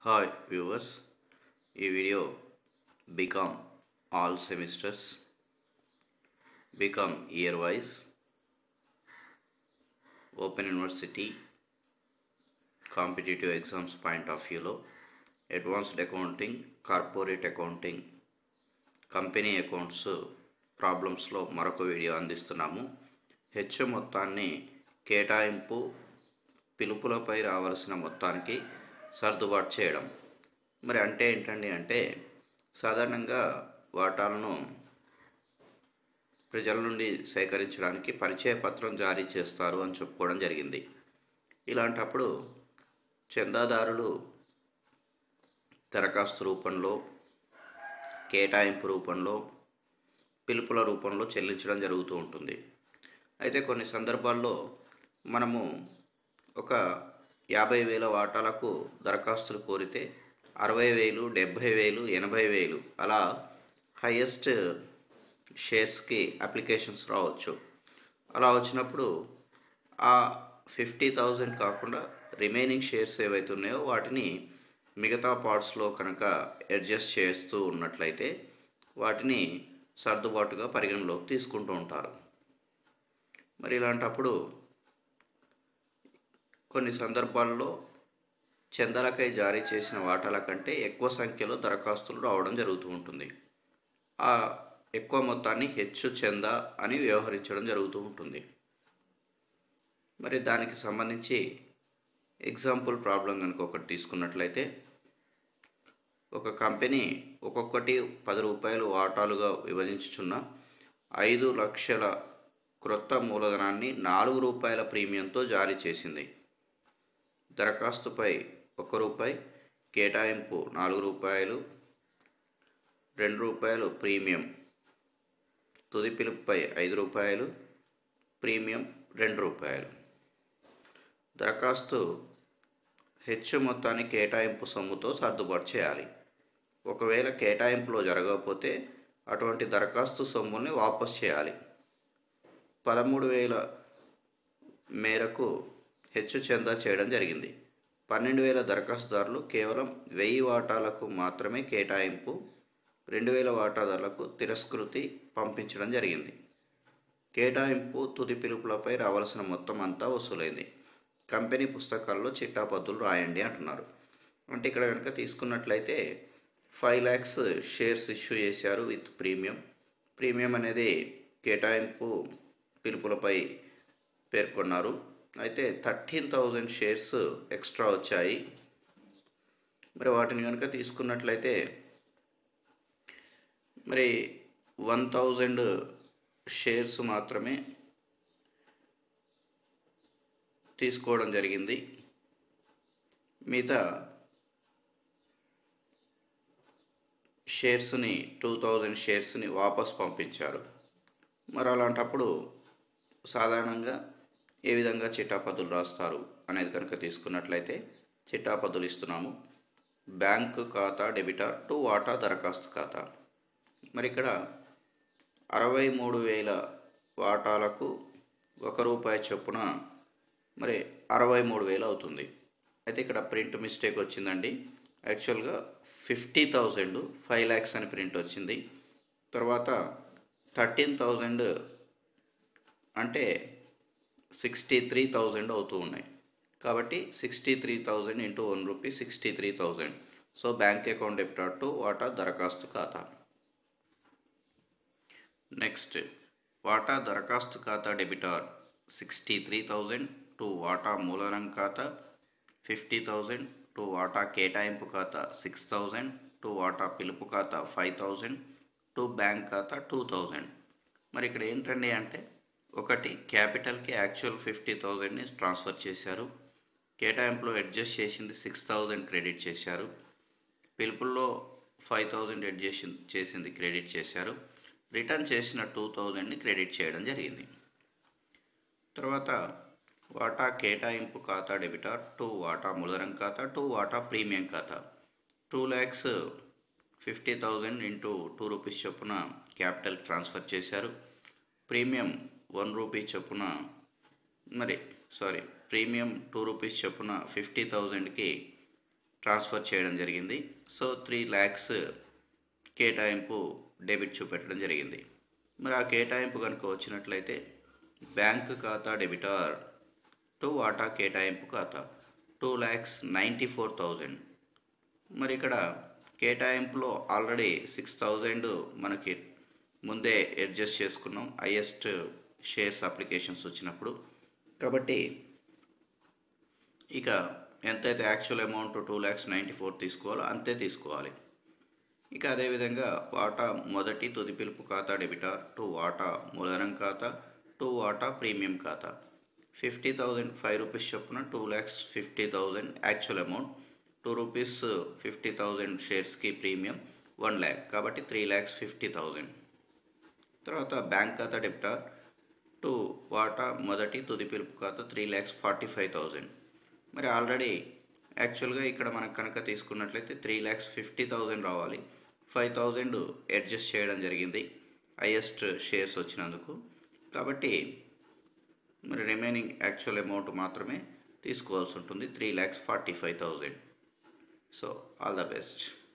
hi viewers ఈ video BCom all semesters BCom year wise open university competitive exams point of వ్యూలో advanced accounting corporate accounting company accounts ప్రాబ్లమ్స్లో మరొక video అందిస్తున్నాము H మొత్తాన్ని కేటాయింపు పిలుపులపై రావాల్సిన మొత్తానికి సర్దుబాటు చేయడం మరి అంటే ఏంటండి అంటే సాధారణంగా వాటాలను ప్రజల నుండి సేకరించడానికి పరిచయ పత్రం జారీ చేస్తారు అని చెప్పుకోవడం జరిగింది ఇలాంటప్పుడు చందాదారులు దరఖాస్తు రూపంలో కేటాయింపు రూపంలో పిలుపుల రూపంలో చెల్లించడం జరుగుతూ ఉంటుంది అయితే కొన్ని సందర్భాల్లో మనము ఒక యాభై వేల వాటాలకు దరఖాస్తులు కోరితే అరవై వేలు డెబ్భై వేలు ఎనభై వేలు అలా హయ్యెస్ట్ షేర్స్కి అప్లికేషన్స్ రావచ్చు అలా వచ్చినప్పుడు ఆ ఫిఫ్టీ థౌజండ్ కాకుండా రిమైనింగ్ షేర్స్ ఏవైతే ఉన్నాయో వాటిని మిగతా పార్ట్స్లో కనుక అడ్జస్ట్ చేస్తూ ఉన్నట్లయితే వాటిని సర్దుబాటుగా పరిగణలోకి తీసుకుంటూ ఉంటారు మరి ఇలాంటప్పుడు కొన్ని సందర్భాల్లో చందాలకై జారీ చేసిన వాటాల కంటే ఎక్కువ సంఖ్యలో దరఖాస్తులు రావడం జరుగుతూ ఉంటుంది ఆ ఎక్కువ మొత్తాన్ని హెచ్చు చందా అని వ్యవహరించడం జరుగుతూ ఉంటుంది మరి దానికి సంబంధించి ఎగ్జాంపుల్ ప్రాబ్లం కనుక ఒకటి తీసుకున్నట్లయితే ఒక కంపెనీ ఒక్కొక్కటి పది రూపాయలు వాటాలుగా విభజించుచున్న ఐదు లక్షల క్రొత్త మూలధనాన్ని నాలుగు రూపాయల ప్రీమియంతో జారీ చేసింది దరఖాస్తుపై ఒక రూపాయి కేటాయింపు నాలుగు రూపాయలు రెండు రూపాయలు ప్రీమియం తుది పిలుపుపై ఐదు రూపాయలు ప్రీమియం రెండు రూపాయలు దరఖాస్తు హెచ్చు మొత్తాన్ని కేటాయింపు సొమ్ముతో సర్దుబాటు చేయాలి ఒకవేళ కేటాయింపులో జరగకపోతే అటువంటి దరఖాస్తు సొమ్ముని వాపస్ చేయాలి పదమూడు వేల మేరకు హెచ్చు చందా చేయడం జరిగింది పన్నెండు వేల దరఖాస్తుదారులు కేవలం వెయ్యి వాటాలకు మాత్రమే కేటాయింపు రెండు వేల వాటాదారులకు తిరస్కృతి పంపించడం జరిగింది కేటాయింపు తుది పిలుపులపై రావాల్సిన మొత్తం అంతా వసూలైంది కంపెనీ పుస్తకాల్లో చిట్టాపద్దులు రాయండి అంటున్నారు అంటే ఇక్కడ కనుక తీసుకున్నట్లయితే ఫైవ్ ల్యాక్స్ షేర్స్ ఇష్యూ చేశారు విత్ ప్రీమియం ప్రీమియం అనేది కేటాయింపు పిలుపులపై పేర్కొన్నారు అయితే థర్టీన్ థౌజండ్ షేర్స్ ఎక్స్ట్రా వచ్చాయి మరి వాటిని కనుక తీసుకున్నట్లయితే మరి వన్ థౌజండ్ షేర్స్ మాత్రమే తీసుకోవడం జరిగింది మిగతా షేర్స్ని టూ థౌజండ్ షేర్స్ని వాపస్ పంపించారు మరి అలాంటప్పుడు సాధారణంగా ఏ విధంగా చిట్టాపద్దులు రాస్తారు అనేది కనుక తీసుకున్నట్లయితే చిట్టాపద్దులు ఇస్తున్నాము బ్యాంకు ఖాతా డెబిటార్ టు వాటా దరఖాస్తు ఖాతా మరి ఇక్కడ అరవై మూడు వేల వాటాలకు ఒక రూపాయి చొప్పున మరి అరవై మూడు వేలు అవుతుంది అయితే ఇక్కడ ప్రింట్ మిస్టేక్ వచ్చిందండి యాక్చువల్గా ఫిఫ్టీ థౌజండ్ ఫైవ్ ల్యాక్స్ అని ప్రింట్ వచ్చింది తర్వాత థర్టీన్ థౌజండ్ అంటే సిక్స్టీ త్రీ థౌజండ్ అవుతూ ఉన్నాయి కాబట్టి sixty three thousand into one rupee sixty three thousand so bank account debtor to వాటా దరఖాస్తు ఖాతా నెక్స్ట్ వాటా దరఖాస్తు ఖాతా debtor sixty three thousand to వాటా మూలధనం ఖాతా ఫిఫ్టీ థౌజండ్ టు వాటా కేటాయింపు ఖాతా సిక్స్ థౌజండ్ టు వాటా పిలుపు ఖాతా ఫైవ్ థౌజండ్ టు బ్యాంక్ ఖాతా టూ థౌజండ్ మరి ఇక్కడ ఏంటండి అంటే ఒకటి క్యాపిటల్కి యాక్చువల్ ఫిఫ్టీ థౌజండ్ని ట్రాన్స్ఫర్ చేశారు కేటాయింపులో అడ్జస్ట్ చేసింది సిక్స్ థౌజండ్ క్రెడిట్ చేశారు పిలుపుల్లో ఫైవ్ థౌజండ్ అడ్జస్ట్ చేసింది క్రెడిట్ చేశారు రిటర్న్ చేసిన టూ థౌజండ్ని క్రెడిట్ చేయడం జరిగింది తర్వాత వాటా కేటాయింపు ఖాతా డెబిటార్ టూ వాటా మూలధనం ఖాతా టూ వాటా ప్రీమియం ఖాతా two lakhs fifty thousand into two rupees చొప్పున క్యాపిటల్ ట్రాన్స్ఫర్ చేశారు ప్రీమియం వన్ రూపీ చొప్పున మరి సారీ ప్రీమియం టూ రూపీస్ చొప్పున ఫిఫ్టీ థౌజండ్కి ట్రాన్స్ఫర్ చేయడం జరిగింది సో త్రీ ల్యాక్స్ కేటాయింపు డెబిట్ చూపెట్టడం జరిగింది మరి ఆ కేటాయింపు కనుక వచ్చినట్లయితే బ్యాంక్ ఖాతా డెబిటార్ టు వాటా కేటాయింపు ఖాతా two lakhs ninety four thousand మరి ఇక్కడ కేటాయింపులో ఆల్రెడీ సిక్స్ థౌజండ్ మనకి ముందే అడ్జస్ట్ చేసుకున్నాం హైయెస్ట్ షేర్స్ అప్లికేషన్స్ వచ్చినప్పుడు కాబట్టి ఇక ఎంతైతే actual amount two lakhs ninety four తీసుకోవాలో అంతే తీసుకోవాలి ఇక అదేవిధంగా వాటా మొదటి తుది పిలుపు ఖాతా డెబిటార్ టు వాటా మూలధనం ఖాతా టు వాటా ప్రీమియం ఖాతా ఫిఫ్టీ థౌజండ్ ఫైవ్ రూపీస్ చొప్పున two lakhs fifty thousand actual amount two rupees fifty thousand షేర్స్కి ప్రీమియం వన్ ల్యాక్ కాబట్టి త్రీ ల్యాక్స్ ఫిఫ్టీ థౌజండ్ తర్వాత బ్యాంక్ ఖాతా డెబిటార్ టు వాటా మొదటి తుది పిలుపు ఖాతా three lakhs forty five thousand మరి ఆల్రెడీ యాక్చువల్గా ఇక్కడ మనకు కనుక తీసుకున్నట్లయితే త్రీ ల్యాక్స్ ఫిఫ్టీ థౌజండ్ రావాలి ఫైవ్ థౌజండ్ అడ్జస్ట్ చేయడం జరిగింది హైయెస్ట్ షేర్స్ వచ్చినందుకు కాబట్టి మరి రిమైనింగ్ యాక్చువల్ అమౌంట్ మాత్రమే తీసుకోవాల్సి ఉంటుంది three lakhs forty five thousand so all the best